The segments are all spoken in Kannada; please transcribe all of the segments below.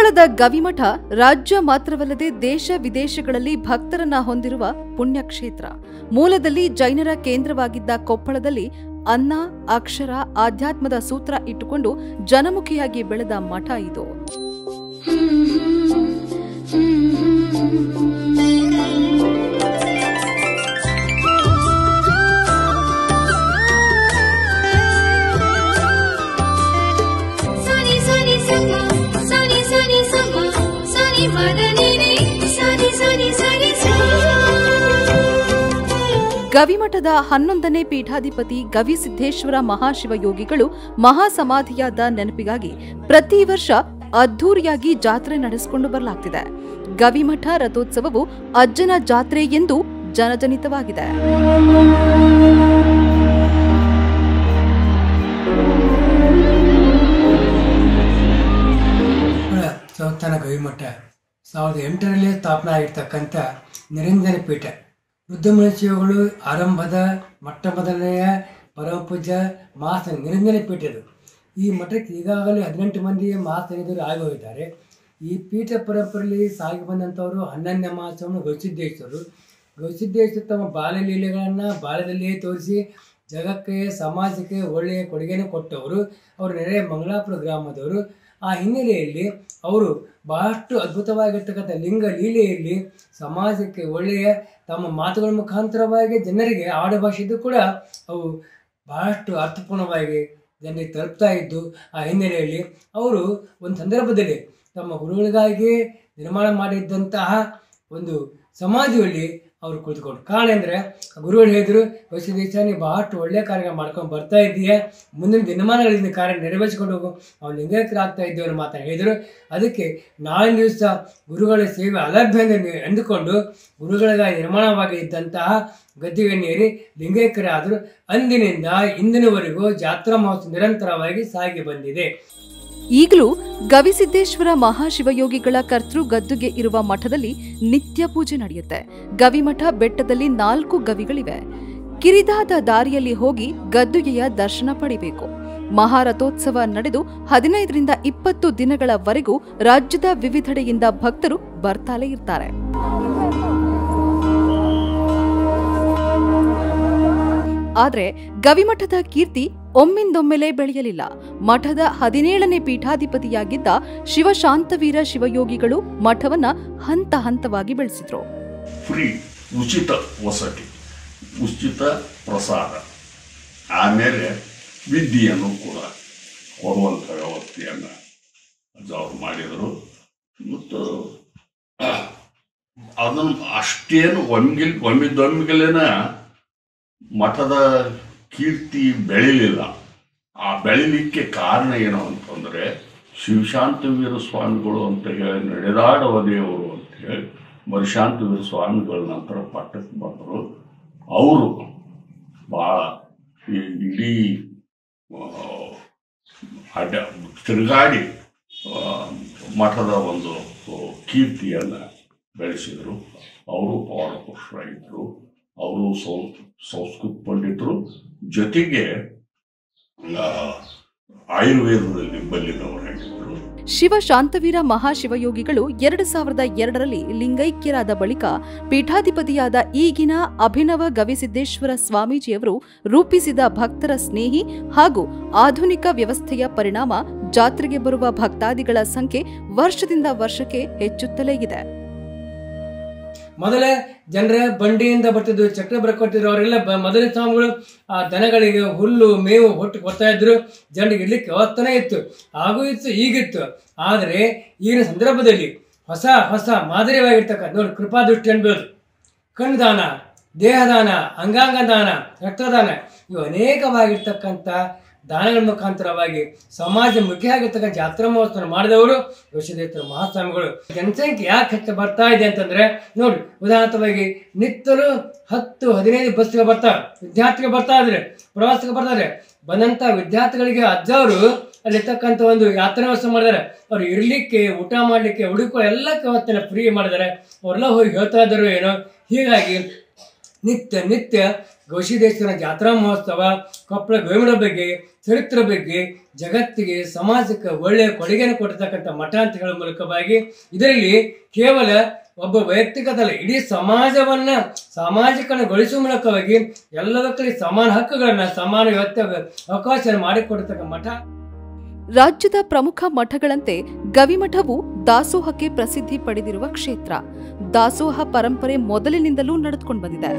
ಕೊಪ್ಪಳದ ಗವಿಮಠ ರಾಜ್ಯ ಮಾತ್ರವಲ್ಲದೆ ದೇಶ ವಿದೇಶಗಳಲ್ಲಿ ಭಕ್ತರನ್ನ ಹೊಂದಿರುವ ಪುಣ್ಯಕ್ಷೇತ್ರ ಮೂಲದಲ್ಲಿ ಜೈನರ ಕೇಂದ್ರವಾಗಿದ್ದ ಕೊಪ್ಪಳದಲ್ಲಿ ಅನ್ನ ಅಕ್ಷರ ಆಧ್ಯಾತ್ಮದ ಸೂತ್ರ ಇಟ್ಟುಕೊಂಡು ಜನಮುಖಿಯಾಗಿ ಬೆಳೆದ ಮಠ ಇದು ಸನಿ ಸನಿ ಸಮ ಸನಿ ಸನಿ ಸಮ ಸನಿ ಮದನಿ ರೇ ಸನಿ ಸನಿ ಸನಿ ಸ ಗವಿಮಠದ ಹನ್ನೊಂದನೇ ಪೀಠಾಧಿಪತಿ ಗವಿಸಿದ್ದೇಶ್ವರ ಮಹಾಶಿವಯೋಗಿಗಳು ಮಹಾಸಮಾಧಿಯಾದ ನೆನಪಿಗಾಗಿ ಪ್ರತಿ ವರ್ಷ ಅದ್ಧೂರಿಯಾಗಿ ಜಾತ್ರೆ ನಡೆಸಿಕೊಂಡು ಬರಲಾಗ್ತಿದೆ ಗವಿಮಠ ರಥೋತ್ಸವವು ಅಜ್ಜನ ಜಾತ್ರೆ ಎಂದು ಜನಜನಿತವಾಗಿದೆ ಕೊಪ್ಪಳ ಸಂಸ್ಥಾನ ಗವಿಮಠ ಸಾವಿರದ ಎಂಟರಲ್ಲೇ ಸ್ಥಾಪನೆ ಆಗಿರ್ತಕ್ಕಂಥ ನಿರಂಜನ ಪೀಠ ರುದ್ರಮುನಿಶಿವಗಳು ಆರಂಭದ ಮೊಟ್ಟ ಮೊದಲನೆಯ ಪರಮಪೂಜ್ಯ ಮಾಸ ನಿರಂಜನ ಪೀಠ ಇದು ಈ ಮಠಕ್ಕೆ ಈಗಾಗಲೇ ಹದಿನೆಂಟು ಮಂದಿ ಮಹಾಸನಿಧರು ಆಗಿ ಹೋಗಿದ್ದಾರೆ ಈ ಪೀಠ ಪರಂಪರೆಯಲ್ಲಿ ಸಾಗಿ ಬಂದಂಥವರು ಹನ್ನೊಂದನೇ ಮಾಸವನ್ನು ಗವಿಸಿದ್ದೇಶ್ವರರು ಗವಿಸಿದ್ದೇಶ್ವರ ತಮ್ಮ ಬಾಲ್ಯಲೀಲೆಗಳನ್ನು ಬಾಲ್ಯದಲ್ಲಿಯೇ ತೋರಿಸಿ ಜಗಕ್ಕೆ ಸಮಾಜಕ್ಕೆ ಒಳ್ಳೆಯ ಕೊಡುಗೆಯನ್ನು ಕೊಟ್ಟವರು ಅವರು ನೆರೆ ಮಂಗಳಾಪುರ ಗ್ರಾಮದವರು ಆ ಹಿನ್ನೆಲೆಯಲ್ಲಿ ಅವರು ಬಹಳಷ್ಟು ಅದ್ಭುತವಾಗಿರ್ತಕ್ಕಂಥ ಲಿಂಗ ಲೀಲೆಯಲ್ಲಿ ಸಮಾಜಕ್ಕೆ ಒಳ್ಳೆಯ ತಮ್ಮ ಮಾತುಗಳ ಮುಖಾಂತರವಾಗಿ ಜನರಿಗೆ ಆಡುಭಾಷೆದ್ದು ಕೂಡ ಅವು ಬಹಳಷ್ಟು ಅರ್ಥಪೂರ್ಣವಾಗಿ ಜನರಿಗೆ ತಲುಪ್ತಾ ಇದ್ದು ಆ ಹಿನ್ನೆಲೆಯಲ್ಲಿ ಅವರು ಒಂದು ಸಂದರ್ಭದಲ್ಲಿ ತಮ್ಮ ಗುರುಗಳಿಗಾಗಿ ನಿರ್ಮಾಣ ಮಾಡಿದ್ದಂತಹ ಒಂದು ಸಮಾಧಿಯಲ್ಲಿ ಅವರು ಕುಳಿತುಕೊಂಡು ಕಾರಣ ಅಂದರೆ ಗುರುಗಳು ಹೇಳಿದರು ವಯಸ್ಸು ದೇಶ ನೀವು ಬಹಳಷ್ಟು ಒಳ್ಳೆಯ ಕಾರ್ಯ ಮಾಡ್ಕೊಂಡು ಬರ್ತಾ ಇದ್ದೀಯ ಮುಂದಿನ ದಿನಮಾನಗಳಿಂದ ಕಾರ್ಯ ನೆರವೇರಿಸಿಕೊಂಡು ಹೋಗು ನಾವು ಲಿಂಗೈಕ್ಯರಾಗ್ತಾ ಇದ್ದೇವೆ ಅನ್ನೋ ಮಾತನ್ನು ಹೇಳಿದರು ಅದಕ್ಕೆ ನಾಳಿನ ದಿವಸ ಗುರುಗಳ ಸೇವೆ ಅಲಭ್ಯ ಎಂದು ಎಂದುಕೊಂಡು ಗುರುಗಳಿಗಾಗಿ ನಿರ್ಮಾಣವಾಗಿ ಇದ್ದಂತಹ ಗದ್ದಿಗೆನ್ನೇರಿ ಲಿಂಗೈಕ್ಯರಾದರು ಅಂದಿನಿಂದ ಇಂದಿನವರೆಗೂ ಜಾತ್ರಾ ಮಹೋತ್ಸವ ನಿರಂತರವಾಗಿ ಸಾಗಿ ಬಂದಿದೆ ಈಗಲೂ ಗವಿಸಿದ್ದೇಶ್ವರ ಮಹಾಶಿವಯೋಗಿಗಳ ಕರ್ತೃ ಗದ್ದುಗೆ ಇರುವ ಮಠದಲ್ಲಿ ನಿತ್ಯ ಪೂಜೆ ನಡೆಯುತ್ತೆ ಗವಿಮಠ ಬೆಟ್ಟದಲ್ಲಿ ನಾಲ್ಕು ಗವಿಗಳಿವೆ ಕಿರಿದಾದ ದಾರಿಯಲ್ಲಿ ಹೋಗಿ ಗದ್ದುಗೆಯ ದರ್ಶನ ಪಡಿಬೇಕು ಮಹಾರಥೋತ್ಸವ ನಡೆದು ಹದಿನೈದರಿಂದ ಇಪ್ಪತ್ತು ದಿನಗಳವರೆಗೂ ರಾಜ್ಯದ ವಿವಿಧೆಡೆಯಿಂದ ಭಕ್ತರು ಬರ್ತಾಲೇ ಇರ್ತಾರೆ ಆದ್ರೆ ಗವಿಮಠದ ಕೀರ್ತಿ ಒಮ್ಮಿಂದೊಮ್ಮೆಲೇ ಬೆಳೆಯಲಿಲ್ಲ ಮಠದ ಹದಿನೇಳನೇ ಪೀಠಾಧಿಪತಿಯಾಗಿದ್ದ ಶಿವಶಾಂತವೀರ ಶಿವಯೋಗಿಗಳು ಮಠವನ್ನ ಹಂತ ಹಂತವಾಗಿ ಬೆಳೆಸಿದ್ರು ಫ್ರೀ ಉಚಿತ ವಸತಿ ಉಚಿತ ಪ್ರಸಾದ ಆಮೇಲೆ ವಿದ್ಯೆಯನ್ನು ಕೂಡ ಕೊಡುವಂಥ ವ್ಯವಸ್ಥೆಯನ್ನು ಅವರು ಮಾಡಿದರು ಮತ್ತು ಅದನ್ನು ಅಷ್ಟೇನು ಒಮ್ಗಿಲ್ ಒಮ್ಮಿದ್ದೊಮ್ಮಿಗಲೇನ ಮಠದ ಕೀರ್ತಿ ಬೆಳಿಲಿಲ್ಲ ಆ ಬೆಳಿಲಿಕ್ಕೆ ಕಾರಣ ಏನು ಅಂತಂದರೆ ಶಿವಶಾಂತವೀರ ಸ್ವಾಮಿಗಳು ಅಂತ ಹೇಳಿ ನಡೆದಾಡುವ ದೇವರು ಅಂತ ಹೇಳಿ ಮರುಶಾಂತವೀರ ಸ್ವಾಮಿಗಳ ನಂತರ ಪಟ್ಟಕ್ಕೆ ಬಂದರು ಅವರು ಭಾಳ ಈ ಇಡೀ ಆ, ಅಡ್ಡ ತಿರುಗಾಡಿ ಆ, ಮಠದ ಒಂದು ಕೀರ್ತಿಯನ್ನು ಬೆಳೆಸಿದರು ಅವರು ಪೌರಪುರುಷರಾಗಿದ್ದರು ಅವರು ಸೌ ಸಂಸ್ಕೃತ ಪಂಡಿತರು ಜೊತೆಗೆ ಆ, ಆಯುರ್ವೇದದಲ್ಲಿ ಬಲ್ಲಿದವರಾಗಿದ್ದರು ಶಿವ ಶಾಂತವೀರ ಮಹಾಶಿವಯೋಗಿಗಳು ಎರಡು ಸಾವಿರದ ಎರಡರಲ್ಲಿ ಲಿಂಗೈಕ್ಯರಾದ ಬಳಿಕ ಪೀಠಾಧಿಪತಿಯಾದ ಈಗಿನ ಅಭಿನವ ಗವಿಸಿದ್ದೇಶ್ವರ ಸ್ವಾಮೀಜಿಯವರು ರೂಪಿಸಿದ ಭಕ್ತರ ಸ್ನೇಹಿ ಹಾಗೂ ಆಧುನಿಕ ವ್ಯವಸ್ಥೆಯ ಪರಿಣಾಮ ಜಾತ್ರೆಗೆ ಬರುವ ಭಕ್ತಾದಿಗಳ ಸಂಖ್ಯೆ ವರ್ಷದಿಂದ ವರ್ಷಕ್ಕೆ ಹೆಚ್ಚುತ್ತಲೇ ಇದೆ ಮೊದಲೇ ಜನರ ಬಂಡಿಯಿಂದ ಬರ್ತಿದ್ರು ಚಕ್ರ ಬರ್ಕೊಟ್ಟಿದ್ರು ಅವರೆಲ್ಲ ಬ ಮೊದಲೇ ಸ್ವಾಮಿಗಳು ಆ ದನಗಳಿಗೆ ಹುಲ್ಲು ಮೇವು ಹೊಟ್ಟು ಕೊಡ್ತಾ ಇದ್ರು ಜನರಿಗೆ ಇರ್ಲಿಕ್ಕೆ ವ್ಯವಸ್ಥೆನೇ ಇತ್ತು ಹಾಗೂ ಇತ್ತು ಈಗಿತ್ತು ಆದರೆ ಈಗಿನ ಸಂದರ್ಭದಲ್ಲಿ ಹೊಸ ಹೊಸ ಮಾದರಿಯಾಗಿರ್ತಕ್ಕಂಥ ನೋಡಿ ಕೃಪಾದೃಷ್ಟಿ ಅನ್ಬೋದು ಕಣ್ಣುದಾನ ದೇಹದಾನ ಅಂಗಾಂಗ ದಾನ ರಕ್ತದಾನ ಇವು ಅನೇಕವಾಗಿರ್ತಕ್ಕಂಥ ದಾನಗಳ ಮುಖಾಂತರವಾಗಿ ಸಮಾಜ ಮುಖಿಯಾಗಿರ್ತಕ್ಕಂಥ ಜಾತ್ರಾ ಮಹೋತ್ಸವ ಮಾಡಿದವರು ಯೋಶದೇಶ್ವರ ಮಹಾಸ್ವಾಮಿಗಳು ಜನಸಂಖ್ಯೆ ಯಾಕೆ ಹೆಚ್ಚು ಬರ್ತಾ ಇದೆ ಅಂತಂದ್ರೆ ನೋಡಿ ಉದಾಹರಣವಾಗಿ ನಿತ್ಯಲು ಹತ್ತು ಹದಿನೈದು ಬಸ್ಗಳು ಬರ್ತಾರೆ ವಿದ್ಯಾರ್ಥಿಗಳು ಬರ್ತಾ ಇದ್ರೆ ಪ್ರವಾಸಕ್ಕೆ ಬರ್ತಾರೆ ಬಂದಂಥ ವಿದ್ಯಾರ್ಥಿಗಳಿಗೆ ಅಜ್ಜವರು ಅಲ್ಲಿರ್ತಕ್ಕಂಥ ಒಂದು ಯಾತ್ರಾ ವ್ಯವಸ್ಥೆ ಮಾಡಿದ್ದಾರೆ ಅವ್ರು ಇರ್ಲಿಕ್ಕೆ ಊಟ ಮಾಡಲಿಕ್ಕೆ ಹುಡುಕೋ ಎಲ್ಲ ವ್ಯವಸ್ಥೆನ ಫ್ರೀ ಮಾಡಿದ್ದಾರೆ ಅವರೆಲ್ಲ ಹೋಗಿ ಹೇಳ್ತಾ ಇದ್ರು ಏನೋ ಹೀಗಾಗಿ ನಿತ್ಯ ನಿತ್ಯ ಗವಿಸಿದ್ದೇಶ್ವರ ಜಾತ್ರಾ ಮಹೋತ್ಸವ ಕೊಪ್ಪಳ ಗವಿಮಠ ಬಗ್ಗೆ ಚರಿತ್ರೆ ಬಗ್ಗೆ ಜಗತ್ತಿಗೆ ಸಮಾಜಕ್ಕೆ ಒಳ್ಳೆಯ ಕೊಡುಗೆಯನ್ನು ಕೊಟ್ಟಿರ್ತಕ್ಕಂಥ ಮಠ ಅಂತ ಹೇಳೋ ಮೂಲಕವಾಗಿ ಇದರಲ್ಲಿ ಕೇವಲ ಒಬ್ಬ ವ್ಯಕ್ತಿಗತಲ್ಲ ಇಡೀ ಸಮಾಜವನ್ನ ಸಾಮಾಜಿಕಗೊಳಿಸುವ ಮೂಲಕವಾಗಿ ಎಲ್ಲ ಮಕ್ಕಳಿಗೆ ಸಮಾನ ಹಕ್ಕುಗಳನ್ನ ಸಮಾನ ವ್ಯವಸ್ಥೆ ಅವಕಾಶ ಮಾಡಿಕೊಡ್ತಕ್ಕ ಮಠ ರಾಜ್ಯದ ಪ್ರಮುಖ ಮಠಗಳಂತೆ ಗವಿಮಠವು ದಾಸೋಹಕ್ಕೆ ಪ್ರಸಿದ್ಧಿ ಪಡೆದಿರುವ ಕ್ಷೇತ್ರ ದಾಸೋಹ ಪರಂಪರೆ ಮೊದಲಿನಿಂದಲೂ ನಡೆದುಕೊಂಡು ಬಂದಿದೆ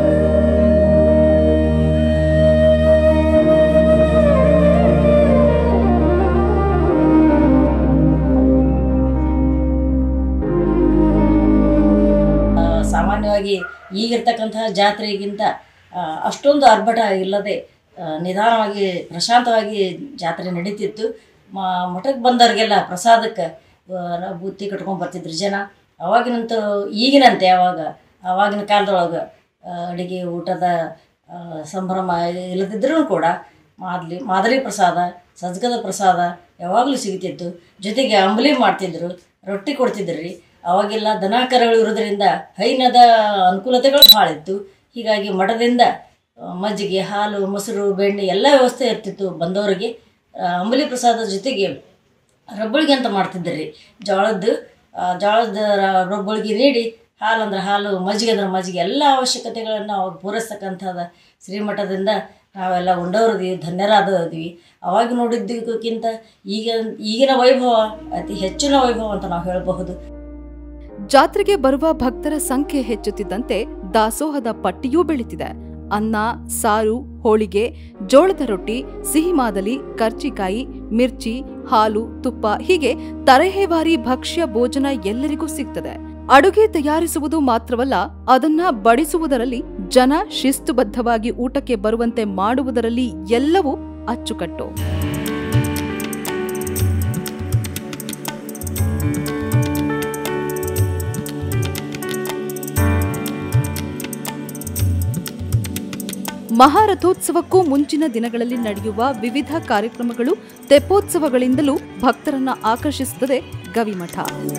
ಆ, ಸಾಮಾನ್ಯವಾಗಿ ಈಗಿರ್ತಕ್ಕಂತಹ ಜಾತ್ರೆಗಿಂತ ಆ, ಅಷ್ಟೊಂದು ಅರ್ಭಟ ಇಲ್ಲದೆ ಆ, ನಿಧಾನವಾಗಿ ಪ್ರಶಾಂತವಾಗಿ ಜಾತ್ರೆ ನಡೀತಿತ್ತು ಮ ಮಠಕ್ಕೆ ಬಂದವರಿಗೆಲ್ಲ ಪ್ರಸಾದಕ್ಕೆ ಆ, ಬುತ್ತಿ ಕಟ್ಕೊಂಡು ಬರ್ತಿದ್ರು ಜನ ಅವಾಗಿನಂತೂ ಈಗಿನಂತೆ ಅವಾಗ ಆವಾಗಿನ ಕಾಲದೊಳಗೆ ಅಡುಗೆ ಊಟದ ಆ, ಸಂಭ್ರಮ ಇಲ್ಲದಿದ್ರೂ ಕೂಡ ಮಾದಲಿ ಮಾದರಿ ಪ್ರಸಾದ ಸಜ್ಗದ ಪ್ರಸಾದ ಯಾವಾಗಲೂ ಸಿಗ್ತಿತ್ತು ಜೊತೆಗೆ ಅಂಬಲಿ ಮಾಡ್ತಿದ್ರು ರೊಟ್ಟಿ ಕೊಡ್ತಿದ್ರು ರೀ ಅವಾಗೆಲ್ಲ ದನ ಕರುಗಳು ಇರೋದ್ರಿಂದ ಹೈನದ ಅನುಕೂಲತೆಗಳು ಭಾಳ ಇತ್ತು ಹೀಗಾಗಿ ಮಠದಿಂದ ಆ, ಮಜ್ಜಿಗೆ ಹಾಲು ಮೊಸರು ಬೆಣ್ಣೆ ಎಲ್ಲ ವ್ಯವಸ್ಥೆ ಇರ್ತಿತ್ತು ಬಂದವರಿಗೆ ಆ, ಅಂಬಲಿ ಪ್ರಸಾದದ ಜೊತೆಗೆ ರಬ್ಬಳಿಗೆ ಅಂತ ಮಾಡ್ತಿದ್ದರು ರೀ ಜೋಳದ್ದು ಆ, ಜೋಳದ ರ- ರಬ್ಬಳಿಗೆ ನೀಡಿ ಹಾಲು ಅಂದ್ರೆ ಹಾಲು ಮಜ್ಜಿಗೆ ಅಂದ್ರೆ ಮಜ್ಜಿಗೆ ಎಲ್ಲ ಅವಶ್ಯಕತೆಗಳನ್ನು ಅವಾಗ ಪೂರೈಸ್ತಕ್ಕಂಥದ್ದು ಶ್ರೀಮಠದಿಂದ ನಾವೆಲ್ಲ ಉಂಡವ್ರದೀವಿ ಧನ್ಯರಾದೀವಿ ಅವಾಗ ನೋಡಿದ್ದಕ್ಕಿಂತ ಈಗ ಈಗಿನ ವೈಭವ ಅತಿ ಹೆಚ್ಚಿನ ವೈಭವ ಅಂತ ನಾವು ಹೇಳಬಹುದು ಜಾತ್ರೆಗೆ ಬರುವ ಭಕ್ತರ ಸಂಖ್ಯೆ ಹೆಚ್ಚುತ್ತಿದ್ದಂತೆ ದಾಸೋಹದ ಪಟ್ಟಿಯೂ ಬೆಳೀತಿದೆ ಅನ್ನ ಸಾರು ಹೋಳಿಗೆ ಜೋಳದ ರೊಟ್ಟಿ ಸಿಹಿ ಮಾದಲಿ ಕರ್ಚಿಕಾಯಿ ಮಿರ್ಚಿ ಹಾಲು ತುಪ್ಪ ಹೀಗೆ ತರಹೇವಾರಿ ಭಕ್ಷ್ಯ ಭೋಜನ ಎಲ್ಲರಿಗೂ ಸಿಗ್ತದೆ ಅಡುಗೆ ತಯಾರಿಸುವುದು ಮಾತ್ರವಲ್ಲ ಅದನ್ನ ಬಡಿಸುವುದರಲ್ಲಿ ಜನ ಶಿಸ್ತುಬದ್ಧವಾಗಿ ಊಟಕ್ಕೆ ಬರುವಂತೆ ಮಾಡುವುದರಲ್ಲಿ ಎಲ್ಲವೂ ಅಚ್ಚುಕಟ್ಟು ಮಹಾರಥೋತ್ಸವಕ್ಕೂ ಮುಂಚಿನ ದಿನಗಳಲ್ಲಿ ನಡೆಯುವ ವಿವಿಧ ಕಾರ್ಯಕ್ರಮಗಳು ತೆಪ್ಪೋತ್ಸವಗಳಿಂದಲೂ ಭಕ್ತರನ್ನ ಆಕರ್ಷಿಸುತ್ತದೆ ಗವಿಮಠ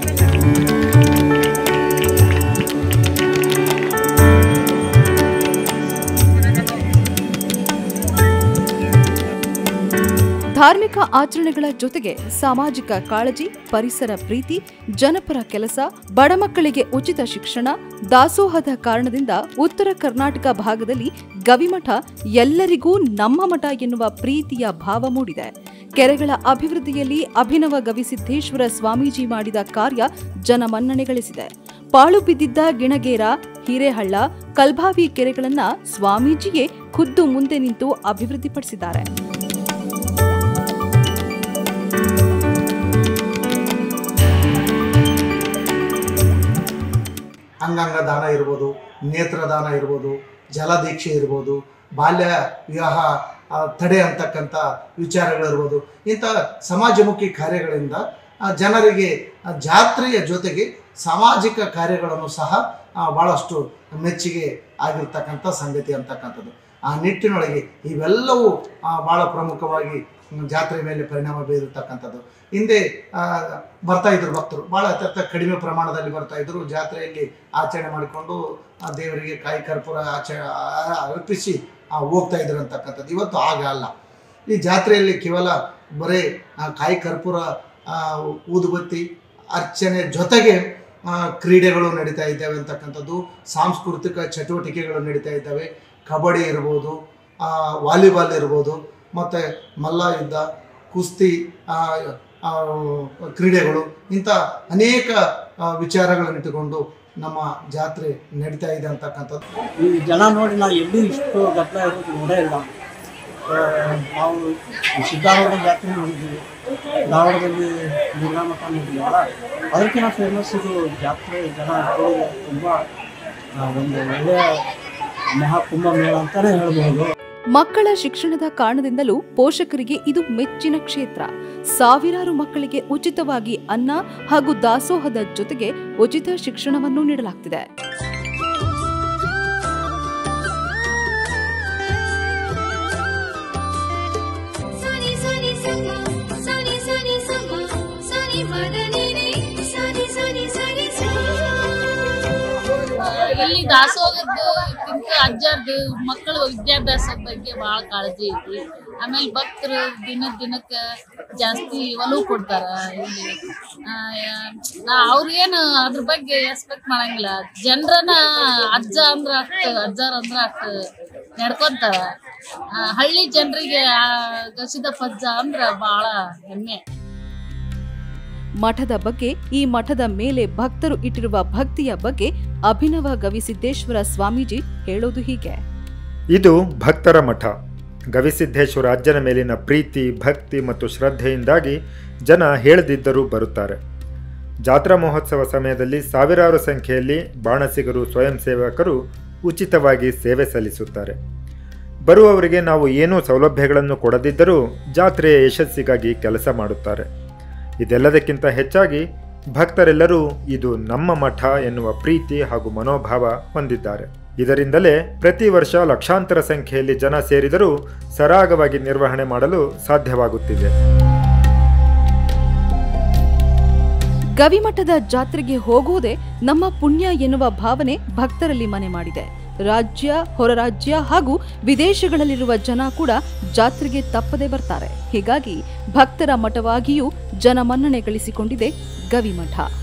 ಧಾರ್ಮಿಕ ಆಚರಣೆಗಳ ಜೊತೆಗೆ ಸಾಮಾಜಿಕ ಕಾಳಜಿ ಪರಿಸರ ಪ್ರೀತಿ ಜನಪರ ಕೆಲಸ ಬಡ ಮಕ್ಕಳಿಗೆ ಉಚಿತ ಶಿಕ್ಷಣ ದಾಸೋಹದ ಕಾರಣದಿಂದ ಉತ್ತರ ಕರ್ನಾಟಕ ಭಾಗದಲ್ಲಿ ಗವಿಮಠ ಎಲ್ಲರಿಗೂ ನಮ್ಮ ಮಠ ಎನ್ನುವ ಪ್ರೀತಿಯ ಭಾವ ಮೂಡಿದೆ ಕೆರೆಗಳ ಅಭಿವೃದ್ಧಿಯಲ್ಲಿ ಅಭಿನವ ಗವಿಸಿದ್ದೇಶ್ವರ ಸ್ವಾಮೀಜಿ ಮಾಡಿದ ಕಾರ್ಯ ಜನಮನ್ನಣೆ ಗಳಿಸಿದೆ ಪಾಳು ಬಿದ್ದಿದ್ದ ಗಿಣಗೇರ ಹಿರೇಹಳ್ಳ ಕಲ್ಭಾವಿ ಕೆರೆಗಳನ್ನ ಸ್ವಾಮೀಜಿಯೇ ಖುದ್ದು ಮುಂದೆ ನಿಂತು ಅಭಿವೃದ್ಧಿಪಡಿಸಿದ್ದಾರೆ ಅಂಗಾಂಗ ದಾನ ಇರ್ಬೋದು ನೇತ್ರದಾನ ಇರ್ಬೋದು ಜಲದೀಕ್ಷೆ ಇರ್ಬೋದು ಬಾಲ್ಯ ವಿವಾಹ ಆ, ತಡೆ ಅಂತಕ್ಕಂಥ ವಿಚಾರಗಳಿರ್ಬೋದು ಇಂಥ ಸಮಾಜಮುಖಿ ಕಾರ್ಯಗಳಿಂದ ಆ, ಜನರಿಗೆ ಆ, ಜಾತ್ರೆಯ ಜೊತೆಗೆ ಸಾಮಾಜಿಕ ಕಾರ್ಯಗಳನ್ನು ಸಹ ಆ, ಭಾಳಷ್ಟು ಮೆಚ್ಚುಗೆ ಆಗಿರ್ತಕ್ಕಂಥ ಸಂಗತಿ ಅಂತಕ್ಕಂಥದ್ದು ಆ ನಿಟ್ಟಿನೊಳಗೆ ಇವೆಲ್ಲವೂ ಆ, ಭಾಳ ಪ್ರಮುಖವಾಗಿ ಹ್ಮ್, ಜಾತ್ರೆ ಮೇಲೆ ಪರಿಣಾಮ ಬೀರಿರ್ತಕ್ಕಂಥದ್ದು ಹಿಂದೆ ಆ, ಬರ್ತಾ ಇದ್ರು ಭಕ್ತರು ಭಾಳ ಅತ್ಯಂತ ಕಡಿಮೆ ಪ್ರಮಾಣದಲ್ಲಿ ಬರ್ತಾ ಇದ್ರು ಜಾತ್ರೆಯಲ್ಲಿ ಆಚರಣೆ ಮಾಡಿಕೊಂಡು ಆ ದೇವರಿಗೆ ಕಾಯಿ ಕರ್ಪೂರ ಆಚ ಆ- ಅರ್ಪಿಸಿ ಆ, ಹೋಗ್ತಾ ಇದ್ರು ಅಂತಕ್ಕಂಥದ್ದು ಇವತ್ತು ಆಗ ಅಲ್ಲ ಈ ಜಾತ್ರೆಯಲ್ಲಿ ಕೇವಲ ಬರೀ ಆ, ಕಾಯಿ ಕರ್ಪೂರ ಆ, ಊದುಬತ್ತಿ ಅರ್ಚನೆ ಜೊತೆಗೆ ಆ, ಕ್ರೀಡೆಗಳು ನಡೀತಾ ಇದ್ದಾವೆ ಅಂತಕ್ಕಂಥದ್ದು ಸಾಂಸ್ಕೃತಿಕ ಚಟುವಟಿಕೆಗಳು ನಡೀತಾ ಇದ್ದಾವೆ ಕಬಡ್ಡಿ ಇರ್ಬೋದು ಆ, ವಾಲಿಬಾಲ್ ಇರ್ಬೋದು ಮತ್ತು ಮಲ್ಲ ಯುದ್ಧ ಕುಸ್ತಿ ಆ, ಆ, ಕ್ರೀಡೆಗಳು ಇಂಥ ಅನೇಕ ಆ, ವಿಚಾರಗಳನ್ನು ಇಟ್ಟುಕೊಂಡು ನಮ್ಮ ಜಾತ್ರೆ ನಡೀತಾ ಇದೆ ಅಂತಕ್ಕಂಥದ್ದು ಈ ಜನ ನೋಡಿ ನಾವು ಎಲ್ಲೂ ಇಷ್ಟು ಗದ್ದಲ ಇರೋದು ನೋಡೇ ಇಲ್ಲ ಆ, ನಾವು ಸಿದ್ದಾರೂಢ ಜಾತ್ರೆ ನೋಡಿದ್ದೀವಿ ಧಾರವಾಡದಲ್ಲಿ ದುರ್ಗಾ ಮಠ ನೋಡಿದ್ದೀವಲ್ಲ ಅದಕ್ಕಿಂತ ಫೇಮಸ್ ಇದು ಜಾತ್ರೆ ಜನ ನೋಡಿದ್ರೆ ತುಂಬ ಆ, ಒಂದು ಒಳ್ಳೆಯ ಮಹಾಕುಂಭ ಮೇಳ ಅಂತಲೇ ಹೇಳ್ಬೋದು ಮಕ್ಕಳ ಶಿಕ್ಷಣದ ಕಾರಣದಿಂದಲೂ ಪೋಷಕರಿಗೆ ಇದು ಮೆಚ್ಚಿನ ಕ್ಷೇತ್ರ ಸಾವಿರಾರು ಮಕ್ಕಳಿಗೆ ಉಚಿತವಾಗಿ ಅನ್ನ ಹಾಗೂ ದಾಸೋಹದ ಜೊತೆಗೆ ಉಚಿತ ಶಿಕ್ಷಣವನ್ನು ನೀಡಲಾಗ್ತಿದೆ ಸನಿ ಸನಿ ಸಮ ಸನಿ ಸನಿ ಸಮ ಸನಿ ಮದನಿ ರೇ ಸನಿ ಸನಿ ಸನಿ ಸ ಇಲ್ಲಿ ದಾಸೋಹದ್ದು ಕ್ಕಿಂತ ಅಜ್ಜಾರ್ದು ಮಕ್ಕಳು ವಿದ್ಯಾಭ್ಯಾಸದ ಬಗ್ಗೆ ಬಹಳ ಕಾಳಜಿ ಐತಿ ಆಮೇಲೆ ಭಕ್ತರು ದಿನ ದಿನಕ್ಕ ಜಾಸ್ತಿ ಒಲವು ಕೊಡ್ತಾರ ಇಲ್ಲಿ ಆ, ನಾ ಅವ್ರಿಗೇನು ಅದ್ರ ಬಗ್ಗೆ ಎಕ್ಸ್ಪೆಕ್ಟ್ ಮಾಡಂಗಿಲ್ಲ ಜನರನ್ನ ಅಜ್ಜ ಅಂದ್ರ ಅಷ್ಟು ಅಜ್ಜಾರ್ ಅಂದ್ರ ಅಷ್ಟು ನಡ್ಕೊಂತಾರ ಆ, ಹಳ್ಳಿ ಜನರಿಗೆ ಗಸಿದ ಪಜ್ಜ ಅಂದ್ರ ಬಹಳ ಹೆಮ್ಮೆ ಮಠದ ಬಗ್ಗೆ ಈ ಮಠದ ಮೇಲೆ ಭಕ್ತರು ಇಟ್ಟಿರುವ ಭಕ್ತಿಯ ಬಗ್ಗೆ ಅಭಿನವ ಗವಿಸಿದ್ದೇಶ್ವರ ಸ್ವಾಮೀಜಿ ಹೇಳೋದು ಹೀಗೆ ಇದು ಭಕ್ತರ ಮಠ ಗವಿಸಿದ್ದೇಶ್ವರ ಅಜ್ಜನ ಮೇಲಿನ ಪ್ರೀತಿ ಭಕ್ತಿ ಮತ್ತು ಶ್ರದ್ಧೆಯಿಂದಾಗಿ ಜನ ಹೇಳದಿದ್ದರೂ ಬರುತ್ತಾರೆ ಜಾತ್ರಾ ಮಹೋತ್ಸವ ಸಮಯದಲ್ಲಿ ಸಾವಿರಾರು ಸಂಖ್ಯೆಯಲ್ಲಿ ಬಾಣಸಿಗರು ಸ್ವಯಂ ಸೇವಕರು ಉಚಿತವಾಗಿ ಸೇವೆ ಸಲ್ಲಿಸುತ್ತಾರೆ ಬರುವವರಿಗೆ ನಾವು ಏನೂ ಸೌಲಭ್ಯಗಳನ್ನು ಕೊಡದಿದ್ದರೂ ಜಾತ್ರೆಯ ಯಶಸ್ಸಿಗಾಗಿ ಕೆಲಸ ಮಾಡುತ್ತಾರೆ ಇದೆಲ್ಲದಕ್ಕಿಂತ ಹೆಚ್ಚಾಗಿ ಭಕ್ತರೆಲ್ಲರೂ ಇದು ನಮ್ಮ ಮಠ ಎನ್ನುವ ಪ್ರೀತಿ ಹಾಗೂ ಮನೋಭಾವ ಹೊಂದಿದ್ದಾರೆ ಇದರಿಂದಲೇ ಪ್ರತಿ ವರ್ಷ ಲಕ್ಷಾಂತರ ಸಂಖ್ಯೆಯಲ್ಲಿ ಜನ ಸೇರಿದರೂ ಸರಾಗವಾಗಿ ನಿರ್ವಹಣೆ ಮಾಡಲು ಸಾಧ್ಯವಾಗುತ್ತಿದೆ ಗವಿಮಠದ ಜಾತ್ರೆಗೆ ಹೋಗುವುದೇ ನಮ್ಮ ಪುಣ್ಯ ಎನ್ನುವ ಭಾವನೆ ಭಕ್ತರಲ್ಲಿ ಮನೆ ಮಾಡಿದೆ ರಾಜ್ಯ ಹೊರ ರಾಜ್ಯ ಹಾಗೂ ವಿದೇಶಗಳಲ್ಲಿರುವ ಜನ ಕೂಡ ಜಾತ್ರೆಗೆ ತಪ್ಪದೆ ಬರ್ತಾರೆ ಹೀಗಾಗಿ ಭಕ್ತರ ಮಠವಾಗಿಯೂ ಜನಮನ್ನಣೆ ಗಳಿಸಿಕೊಂಡಿದೆ ಗವಿಮಠ